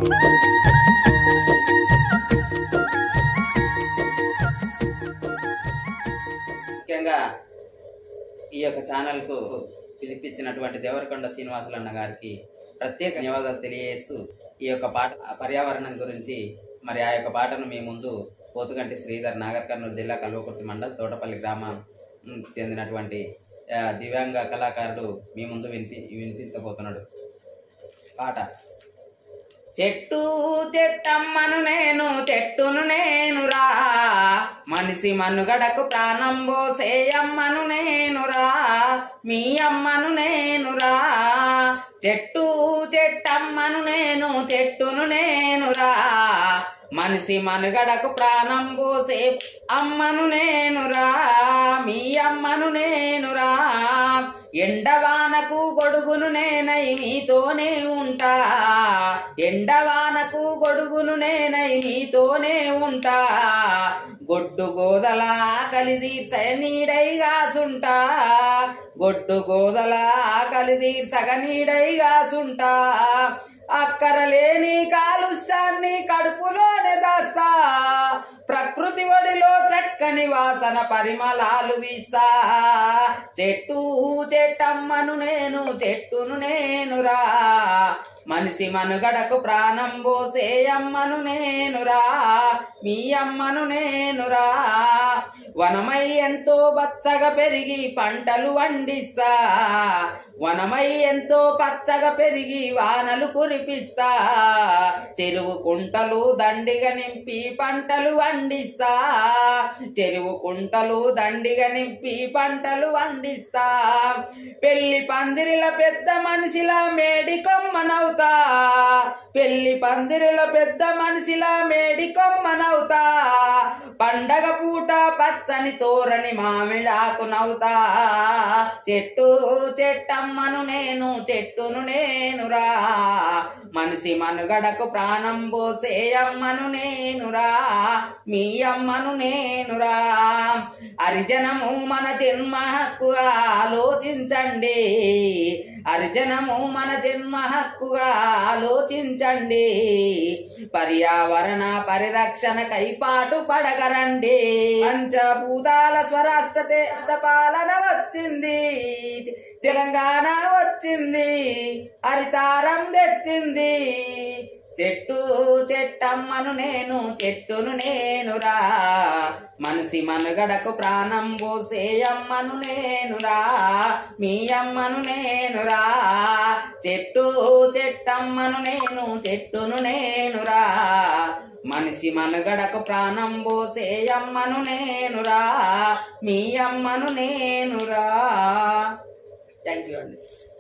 ముఖ్యంగా ఈ యొక్క ఛానల్కు పిలిపించినటువంటి దేవరకొండ శ్రీనివాసులు అన్న గారికి ప్రత్యేక ధన్యవాదాలు తెలియజేస్తూ ఈ యొక్క పాట పర్యావరణం గురించి మరి ఆ యొక్క పాటను మీ ముందు పోతుగంటి శ్రీధర్ నాగర్ కర్నూలు జిల్లా కల్వకుర్తి మండల్ తోటపల్లి గ్రామం ఉమ్, చెందినటువంటి ఆ, దివ్యాంగ కళాకారుడు మీ ముందు వినిపి వినిపించబోతున్నాడు పాట చెట్టు చెట్టమ్మను నేను చెట్టును నేను రా మనిషి మనుగడకు ప్రాణం పోసేయమ్మను నేను రా మీ అమ్మను నేను రా చెట్టు చెట్టమ్మను నేను చెట్టును నేను రా మనిషి మనుగడకు ప్రాణం పోసే అమ్మను నేను రా మీ అమ్మను నేను రా ఎండవానకు గొడుగును నేనై మీతోనే ఉంటా ఎండవానకు గొడుగును నేనై మీతోనే ఉంటా గొడ్డు గోదల ఆకలి తీర్చ నీడైగాసుంటా గొడ్డు గోదల ఆకలి తీర్చగ నీడైగాసుంటా అక్కరలేని కాలుష్యాన్ని కడుపులోనే దాస్తా ప్రకృతి ఒడిలో చక్కని వాసన పరిమళాలు వీస్తా చెట్టు చెట్టమ్మను నేను చెట్టును నేనురా మనిషి మనుగడకు ప్రాణం పోసే అమ్మను నేనురా మీ అమ్మను నేనురా వనమై ఎంతో బచ్చగా పెరిగి పంటలు వండిస్తా వనమై ఎంతో పచ్చగా పెరిగి వానలు కురిపిస్తా చెరువు కుంటలు దండిగా నింపి పంటలు వండిస్తా చెరువు కుంటలు దండిగా నింపి పంటలు వండిస్తా పెళ్లి పందిరిల పెద్ద మనిషిలా మేడి కొమ్మనవుతా పెళ్లి పందిరిల పెద్ద మనిషిలా మేడి కొమ్మనవుతా పండగ పూట పచ్చని తోరని మామిడాకు నవ్వుతా చెట్టు చెట్టమ్మను నేను చెట్టును నేనురా మనిషి మనుగడకు ప్రాణం పోసే అమ్మను నేనురా మీ అమ్మను నేనురా హరిజనము మన జన్మ హక్కుగా ఆలోచించండి హరిజనము మన జన్మ హక్కుగా ఆలోచించండి పర్యావరణ పరిరక్షణకై పాటు పడగరండి పంచభూతాల స్వరాష్ట్రతే పాలన వచ్చింది తెలంగాణ వచ్చింది హరితారం తెచ్చింది చెట్టు చెట్టమ్మను నేను చెట్టును నేనురా మనిషి మనుగడకు ప్రాణం పోసే అమ్మను నేనురా మీ అమ్మను నేనురా చెట్టు చెట్టమ్మను నేను చెట్టును నేనురా మనిషి మనుగడకు ప్రాణం పోసే అమ్మను నేనురా మీ అమ్మను నేనురా థ్యాంక్ యూ అండి